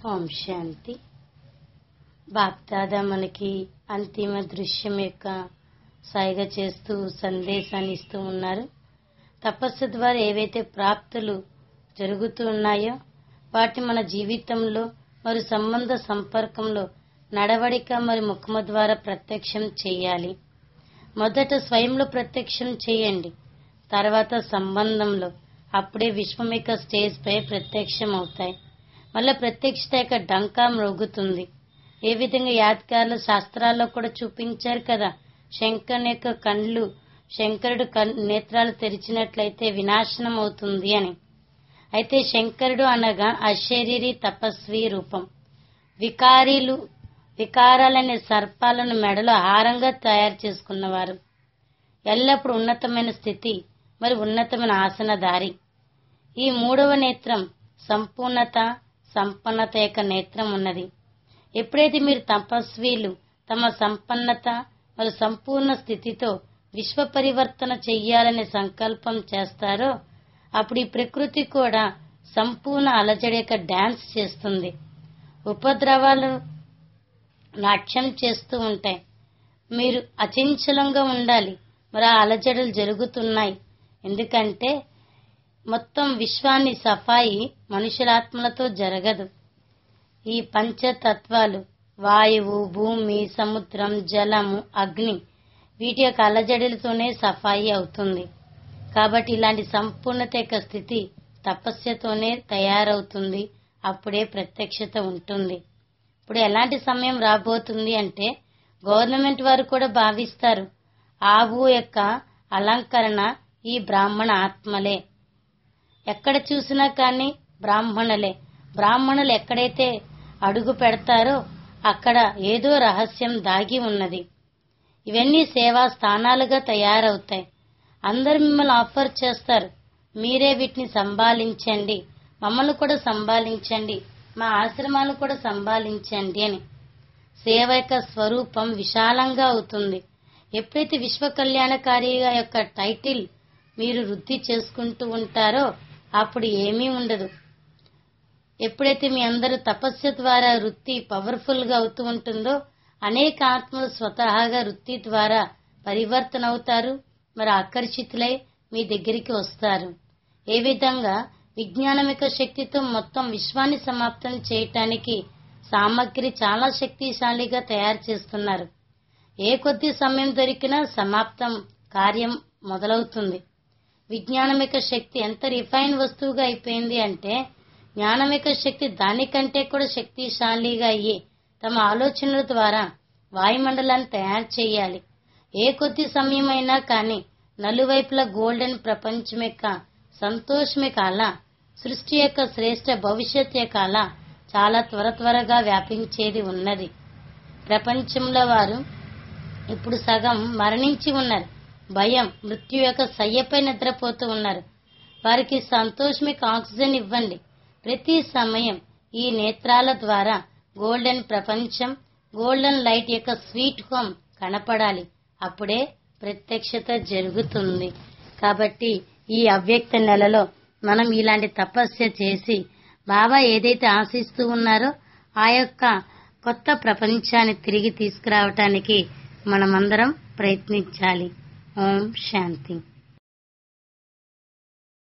ఓం శాంతి బాప్దాదా మనకి అంతిమ దృశ్యం యొక్క సాయిగ చేస్తూ సందేశాన్ని ఇస్తూ ఉన్నారు తపస్సు ద్వారా ఏవైతే ప్రాప్తులు జరుగుతూ ఉన్నాయో వాటిని మన జీవితంలో మరి సంబంధ సంపర్కంలో నడవడిక మరి ముఖము ద్వారా ప్రత్యక్షం చేయాలి మొదట స్వయంలో ప్రత్యక్షం చేయండి తర్వాత సంబంధంలో అప్పుడే విశ్వం యొక్క స్టేజ్ పై ప్రత్యక్షం అవుతాయి మళ్ళీ ప్రత్యక్షత యొక్క డంకా మ్రోగుతుంది ఏ విధంగా యాత్కారులు శాస్త్రాల్లో కూడా చూపించారు కదా శంకరుని యొక్క కండ్లు శంకరుడు కన్- నేత్రాలు తెరిచినట్లయితే వినాశనం అవుతుంది అని అయితే శంకరుడు అనగా అశరీరి తపస్వి రూపం వికారీలు వికారాలనే సర్పాలను మెడలో హారంగా తయారు చేసుకున్నవారు ఎల్లప్పుడూ ఉన్నతమైన స్థితి మరి ఉన్నతమైన ఆసనధారి ఈ మూడవ నేత్రం సంపూర్ణత సంపన్నత యొక్క నేత్రం ఉన్నది ఎప్పుడైతే మీరు తపస్వీలు తమ సంపన్నత మరి సంపూర్ణ స్థితితో విశ్వ పరివర్తన చెయ్యాలనే సంకల్పం చేస్తారో అప్పుడు ఈ ప్రకృతి కూడా సంపూర్ణ అలజడి యొక్క డాన్స్ చేస్తుంది ఉపద్రవాలు నాట్యం చేస్తూ ఉంటాయి మీరు అచంచలంగా ఉండాలి మరి ఆ అలజడులు జరుగుతున్నాయి ఎందుకంటే మొత్తం విశ్వాన్ని సఫాయి మనుషులాత్మలతో జరగదు ఈ పంచతత్వాలు వాయువు భూమి సముద్రం జలము అగ్ని వీటి యొక్క అలజడులతోనే సఫాయి అవుతుంది కాబట్టి ఇలాంటి సంపూర్ణత యొక్క స్థితి తపస్యతోనే తయారవుతుంది అప్పుడే ప్రత్యక్షత ఉంటుంది ఇప్పుడు ఎలాంటి సమయం రాబోతుంది అంటే గవర్నమెంట్ వారు కూడా భావిస్తారు ఆవు యొక్క అలంకరణ ఈ బ్రాహ్మణ ఆత్మలే ఎక్కడ చూసినా కానీ బ్రాహ్మణులే బ్రాహ్మణులు ఎక్కడైతే అడుగు పెడతారో అక్కడ ఏదో రహస్యం దాగి ఉన్నది ఇవన్నీ సేవా స్థానాలుగా తయారవుతాయి అందరు మిమ్మల్ని ఆఫర్ చేస్తారు మీరే వీటిని సంభాలించండి మమ్మల్ని కూడా సంభాలించండి మా ఆశ్రమాలు కూడా సంభాలించండి అని సేవ యొక్క స్వరూపం విశాలంగా అవుతుంది ఎప్పుడైతే విశ్వ కళ్యాణకారిగా యొక్క టైటిల్ మీరు వృద్ధి చేసుకుంటూ ఉంటారో అప్పుడు ఏమీ ఉండదు ఎప్పుడైతే మీ అందరూ తపస్సు ద్వారా వృత్తి పవర్ఫుల్ గా అవుతూ ఉంటుందో అనేక ఆత్మలు స్వతహాగా వృత్తి ద్వారా పరివర్తన అవుతారు మరి ఆకర్షితులై మీ దగ్గరికి వస్తారు ఏ విధంగా విజ్ఞానం యొక్క శక్తితో మొత్తం విశ్వాన్ని సమాప్తం చేయటానికి సామగ్రి చాలా శక్తిశాలిగా తయారు చేస్తున్నారు ఏ కొద్ది సమయం దొరికినా సమాప్తం కార్యం మొదలవుతుంది విజ్ఞానం యొక్క శక్తి ఎంత రిఫైన్ వస్తువుగా అయిపోయింది అంటే జ్ఞానం యొక్క శక్తి దానికంటే కూడా శక్తిశాలిగా అయ్యి తమ ఆలోచనల ద్వారా వాయుమండలాన్ని తయారు చేయాలి ఏ కొద్ది సమయమైనా కానీ నలువైపులా గోల్డెన్ ప్రపంచం యొక్క సంతోషమే కాల సృష్టి యొక్క శ్రేష్ట భవిష్యత్ యొక్క అల చాలా త్వర త్వరగా వ్యాపించేది ఉన్నది ప్రపంచంలో వారు ఇప్పుడు సగం మరణించి ఉన్నారు భయం మృత్యు యొక్క సయ్యపై నిద్రపోతూ ఉన్నారు వారికి సంతోషమిక ఆక్సిజన్ ఇవ్వండి ప్రతి సమయం ఈ నేత్రాల ద్వారా గోల్డెన్ ప్రపంచం గోల్డెన్ లైట్ యొక్క స్వీట్ హోమ్ కనపడాలి అప్పుడే ప్రత్యక్షత జరుగుతుంది కాబట్టి ఈ అవ్యక్త నెలలో మనం ఇలాంటి తపస్య చేసి బాబా ఏదైతే ఆశిస్తూ ఉన్నారో ఆ యొక్క కొత్త ప్రపంచాన్ని తిరిగి తీసుకురావటానికి మనమందరం ప్రయత్నించాలి ఓం శాంతి